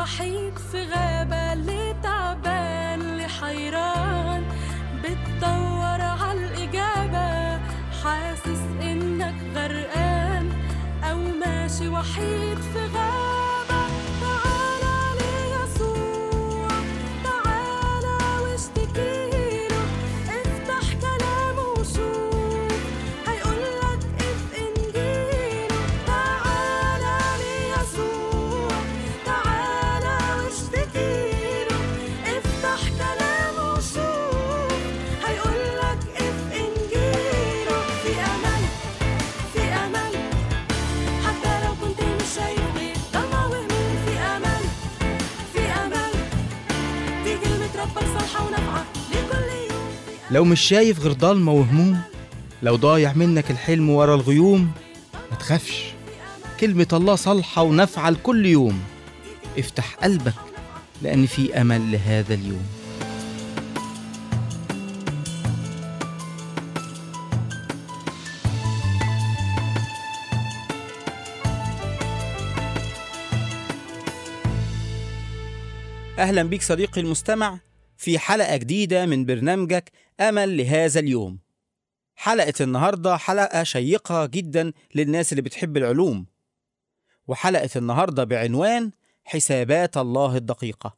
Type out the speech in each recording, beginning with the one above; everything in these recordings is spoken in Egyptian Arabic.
وحيد في غابة اللي تعبان اللي حيران بتدور عالإجابة حاسس إنك غرقان أو ماشي وحيد في غابة تعالى ليسوع تعالى واشتكيله افتح كلامه وشوف هيقولك اف انجيله تعالى ليسوع تعالى واشتكيله افتح كلامه وشوف هيقولك اف انجيله في امل في امل حتى لو كنت مش شايف غير ضلمة وهموم في امل في امل دي كلمة ربك صالحة ونافعة لكل يوم لو مش شايف غير ضلمة وهموم لو ضايع منك الحلم ورا الغيوم ما تخافش كلمة الله صالحة ونافعة لكل يوم افتح قلبك لأن في أمل لهذا اليوم أهلا بيك صديقي المستمع في حلقة جديدة من برنامجك أمل لهذا اليوم حلقة النهاردة حلقة شيقة جدا للناس اللي بتحب العلوم وحلقة النهاردة بعنوان حسابات الله الدقيقة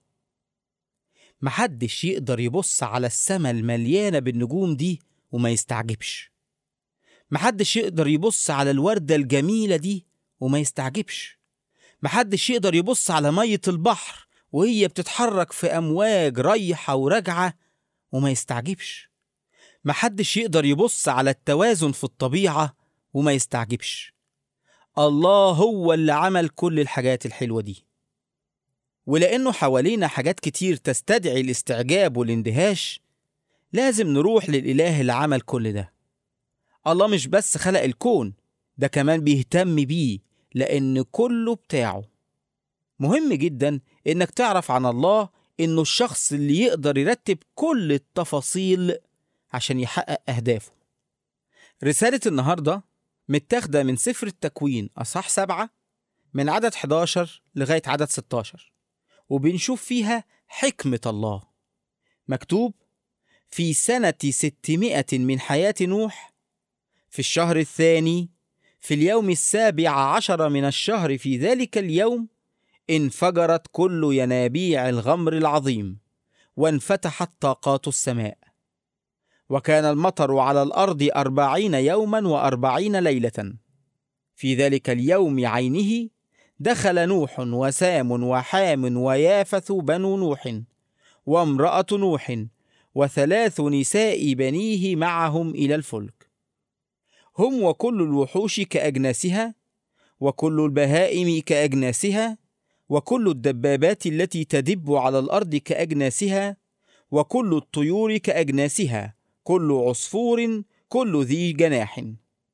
محدش يقدر يبص على السماء المليانة بالنجوم دي وما يستعجبش محدش يقدر يبص على الوردة الجميلة دي وما يستعجبش محدش يقدر يبص على مية البحر وهي بتتحرك في أمواج رايحة وراجعة وما يستعجبش محدش يقدر يبص على التوازن في الطبيعة وما يستعجبش الله هو اللي عمل كل الحاجات الحلوة دي ولأنه حوالينا حاجات كتير تستدعي الاستعجاب والاندهاش لازم نروح للإله اللي عمل كل ده الله مش بس خلق الكون ده كمان بيهتم بيه لأن كله بتاعه مهم جدا إنك تعرف عن الله إنه الشخص اللي يقدر يرتب كل التفاصيل عشان يحقق أهدافه رسالة النهاردة متاخدة من سفر التكوين أصحاح سبعة من عدد 11 لغاية عدد 16 وبنشوف فيها حكمة الله مكتوب في سنة ستمائة من حياة نوح في الشهر الثاني في اليوم السابع عشر من الشهر في ذلك اليوم انفجرت كل ينابيع الغمر العظيم وانفتحت طاقات السماء وكان المطر على الأرض أربعين يوما وأربعين ليلة في ذلك اليوم عينه دخل نوح وسام وحام ويافث بنو نوح وامرأة نوح وثلاث نساء بنيه معهم إلى الفلك هم وكل الوحوش كأجناسها وكل البهائم كأجناسها وكل الدبابات التي تدب على الأرض كأجناسها وكل الطيور كأجناسها كل عصفور كل ذي جناح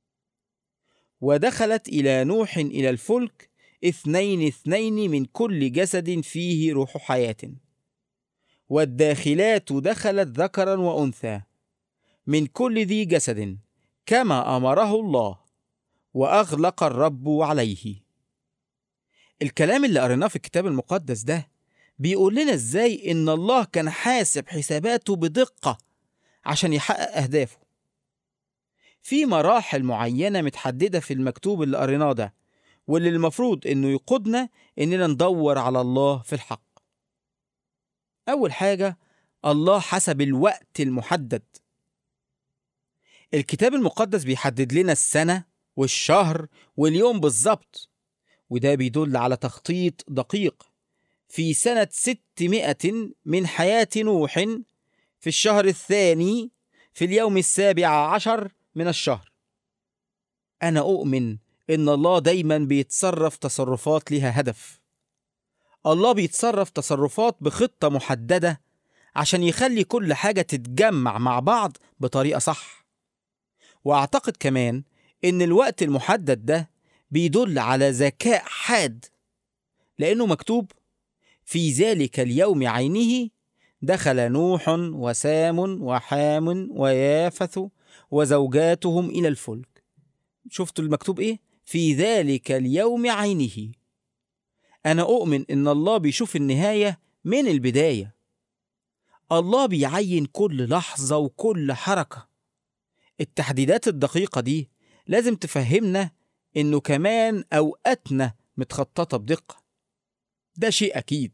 ودخلت إلى نوح إلى الفلك اثنين اثنين من كل جسد فيه روح حياة والداخلات دخلت ذكرا وأنثى من كل ذي جسد كما أمره الله وأغلق الرب عليه الكلام اللي قريناه في الكتاب المقدس ده بيقول لنا ازاي ان الله كان حاسب حساباته بدقة عشان يحقق أهدافه في مراحل معينة متحددة في المكتوب اللي قريناه ده واللي المفروض انه يقودنا اننا ندور على الله في الحق أول حاجة الله حسب الوقت المحدد الكتاب المقدس بيحدد لنا السنة والشهر واليوم بالظبط وده بيدل على تخطيط دقيق في سنة ستمائة من حياة نوح في الشهر الثاني في اليوم السابع عشر من الشهر أنا أؤمن إن الله دايما بيتصرف تصرفات لها هدف الله بيتصرف تصرفات بخطة محددة عشان يخلي كل حاجة تتجمع مع بعض بطريقة صح وأعتقد كمان إن الوقت المحدد ده بيدل على ذكاء حاد لأنه مكتوب في ذلك اليوم عينه دخل نوح وسام وحام ويافث وزوجاتهم إلى الفلك شفتوا المكتوب إيه؟ في ذلك اليوم عينه أنا أؤمن إن الله بيشوف النهاية من البداية الله بيعين كل لحظة وكل حركة التحديدات الدقيقة دي لازم تفهمنا إنه كمان أوقاتنا متخططة بدقة ده شيء أكيد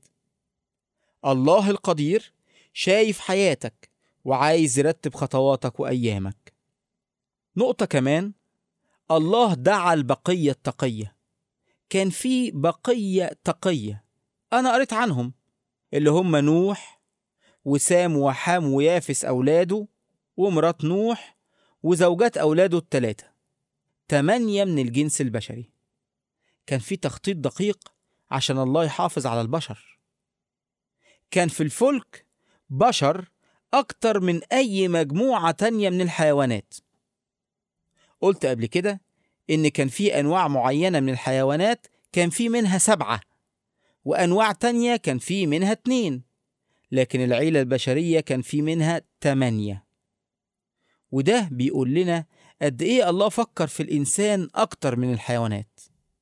الله القدير شايف حياتك وعايز يرتب خطواتك وأيامك نقطة كمان الله دعا البقية التقية كان في بقية تقية أنا قريت عنهم اللي هم نوح وسام وحام ويافس أولاده ومرات نوح وزوجات أولاده التلاتة تمانية من الجنس البشري كان في تخطيط دقيق عشان الله يحافظ على البشر كان في الفلك بشر أكتر من أي مجموعة تانية من الحيوانات قلت قبل كده إن كان في أنواع معينة من الحيوانات كان في منها سبعة وأنواع تانية كان في منها اتنين لكن العيلة البشرية كان في منها تمانية وده بيقول لنا قد إيه الله فكر في الإنسان أكتر من الحيوانات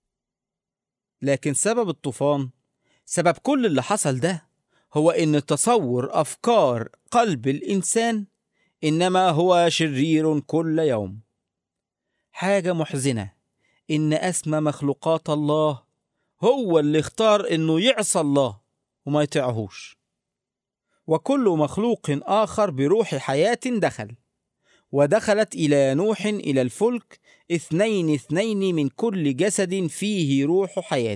لكن سبب الطوفان سبب كل اللي حصل ده هو إن تصور أفكار قلب الإنسان إنما هو شرير كل يوم حاجة محزنة إن أسمى مخلوقات الله هو اللي اختار إنه يعصى الله وما يطيعهوش وكل مخلوق آخر بروح حياة دخل ودخلت إلى نوح إلى الفلك اثنين اثنين من كل جسد فيه روح حياة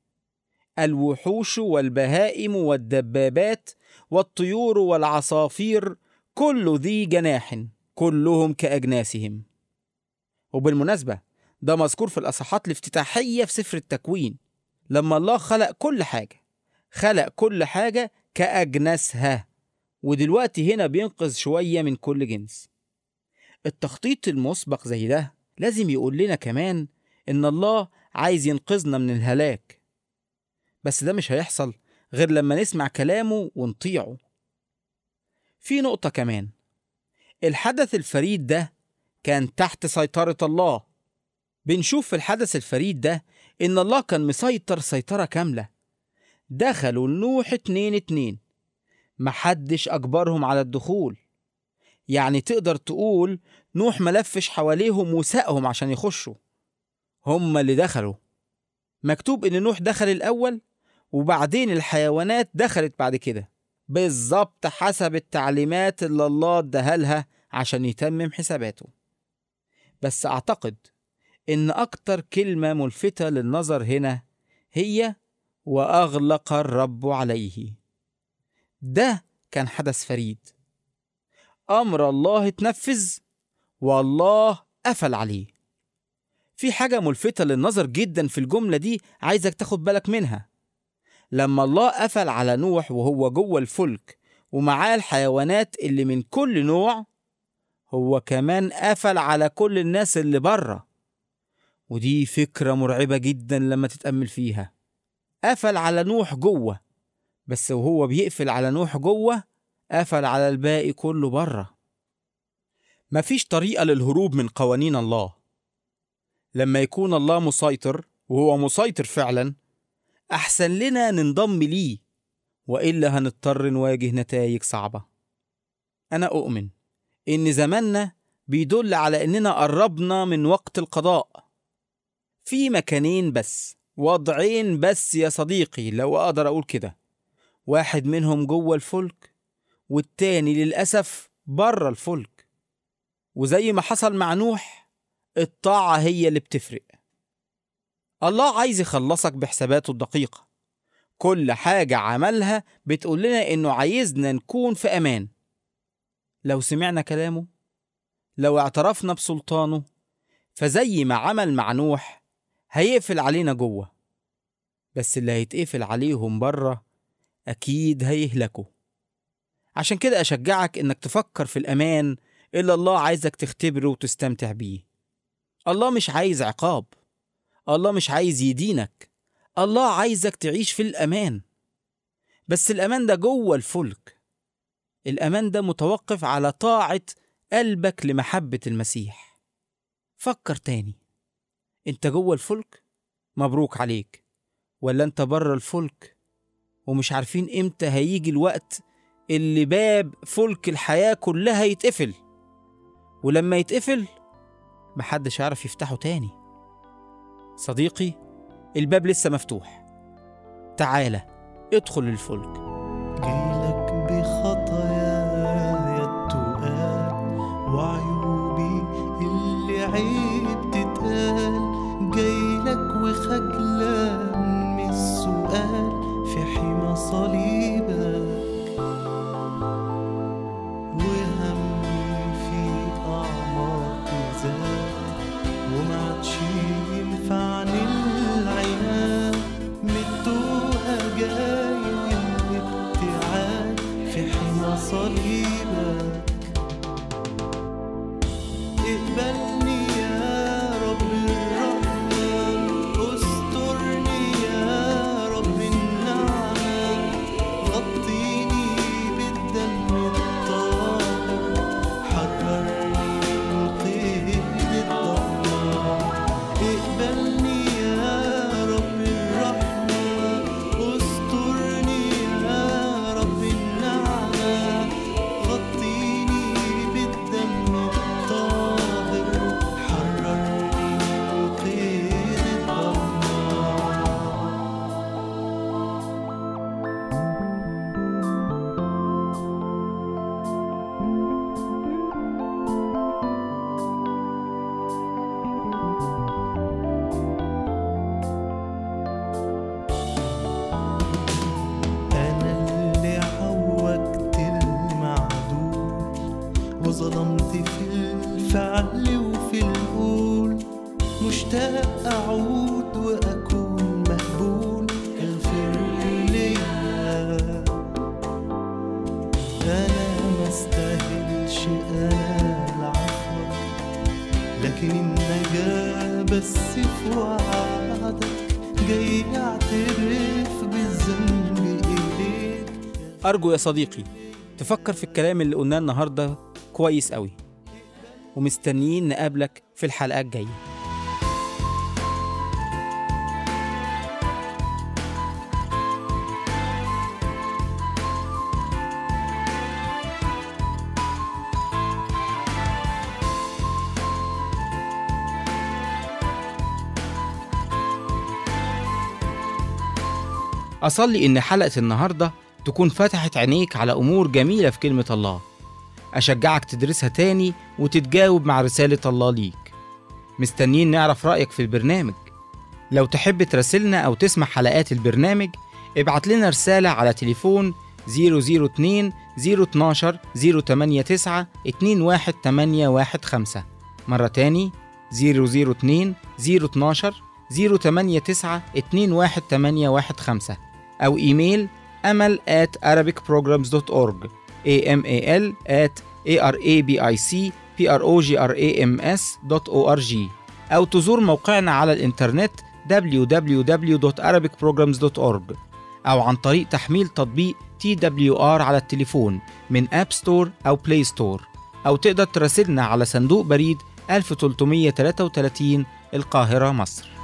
الوحوش والبهائم والدبابات والطيور والعصافير كل ذي جناح كلهم كأجناسهم وبالمناسبة ده مذكور في الأصحات الافتتاحية في سفر التكوين لما الله خلق كل حاجة خلق كل حاجة كأجناسها ودلوقتي هنا بينقذ شوية من كل جنس التخطيط المسبق زي ده لازم يقول لنا كمان إن الله عايز ينقذنا من الهلاك بس ده مش هيحصل غير لما نسمع كلامه ونطيعه في نقطة كمان الحدث الفريد ده كان تحت سيطرة الله بنشوف في الحدث الفريد ده إن الله كان مسيطر سيطرة كاملة دخلوا النوح اتنين اتنين محدش أجبرهم على الدخول يعني تقدر تقول نوح ملفش حواليهم وساقهم عشان يخشوا هم اللي دخلوا مكتوب إن نوح دخل الأول وبعدين الحيوانات دخلت بعد كده بالظبط حسب التعليمات اللي الله اداها لها عشان يتمم حساباته بس أعتقد إن أكتر كلمة ملفتة للنظر هنا هي وأغلق الرب عليه ده كان حدث فريد أمر الله اتنفذ والله قفل عليه في حاجة ملفتة للنظر جدا في الجملة دي عايزك تاخد بالك منها لما الله قفل على نوح وهو جوه الفلك ومعاه الحيوانات اللي من كل نوع هو كمان قفل على كل الناس اللي بره ودي فكرة مرعبة جدا لما تتأمل فيها قفل على نوح جوه بس وهو بيقفل على نوح جوه قفل على الباقي كله بره مفيش طريقة للهروب من قوانين الله لما يكون الله مسيطر وهو مسيطر فعلا أحسن لنا ننضم ليه وإلا هنضطر نواجه نتائج صعبة أنا أؤمن إن زماننا بيدل على إننا قربنا من وقت القضاء في مكانين بس وضعين بس يا صديقي لو أقدر أقول كده واحد منهم جوه الفلك والتاني للأسف بره الفلك وزي ما حصل مع نوح الطاعة هي اللي بتفرق الله عايز يخلصك بحساباته الدقيقة كل حاجة عملها بتقول لنا إنه عايزنا نكون في أمان لو سمعنا كلامه لو اعترفنا بسلطانه فزي ما عمل مع نوح هيقفل علينا جوه بس اللي هيتقفل عليهم بره أكيد هيهلكوا عشان كده أشجعك إنك تفكر في الأمان اللي الله عايزك تختبره وتستمتع بيه الله مش عايز عقاب الله مش عايز يدينك الله عايزك تعيش في الأمان بس الأمان ده جوه الفلك الأمان ده متوقف على طاعة قلبك لمحبة المسيح فكر تاني انت جوه الفلك مبروك عليك ولا انت بره الفلك ومش عارفين امتى هيجي الوقت اللي باب فلك الحياة كلها يتقفل ولما يتقفل محدش يعرف يفتحه تاني صديقي الباب لسه مفتوح تعالى ادخل الفلك جيلك بخطاياي التقال وعيوبي اللي عيب تتقال جايلك وخجلان من السؤال في حمى صليبك وهمي في أعماق ذات ومعدش ينفعني العناد مدوها جاي والابتعاد في حمى صليبك اقبلني يا رب الرحمن استرني يا رب النعمة غطيني بالدم الطاهر حررني من قيد الضلمة اقبلني يا رب الرحمة استرني يا رب النعمة غطيني بالدم الطاهر حررني من قيد الضلمة أنا اللي عوجت المعدول وظلمت في الفعل وفي القول مشتاق أعود وأكون مقبول اغفر ليا أنا ما استاهلش أنا عفوك لكن النجاة بس في وعدك جاي أعترف بالذنب إليك أرجو يا صديقي تفكر في الكلام اللي قلناه النهاردة كويس قوي ومستنيين نقابلك في الحلقة الجاية أصلي إن حلقة النهاردة تكون فتحت عينيك على أمور جميلة في كلمة الله أشجعك تدرسها تاني وتتجاوب مع رسالة الله ليك مستنيين نعرف رأيك في البرنامج لو تحب تراسلنا أو تسمع حلقات البرنامج ابعت لنا رسالة على تليفون 002 012 089 21815 مرة تاني 002 012 089 21815 أو إيميل أمل at arabicprograms.org amal at arabicprograms.org أو تزور موقعنا على الإنترنت www.arabicprograms.org أو عن طريق تحميل تطبيق TWR على التليفون من أب ستور أو بلاي ستور أو تقدر تراسلنا على صندوق بريد 1333 القاهرة مصر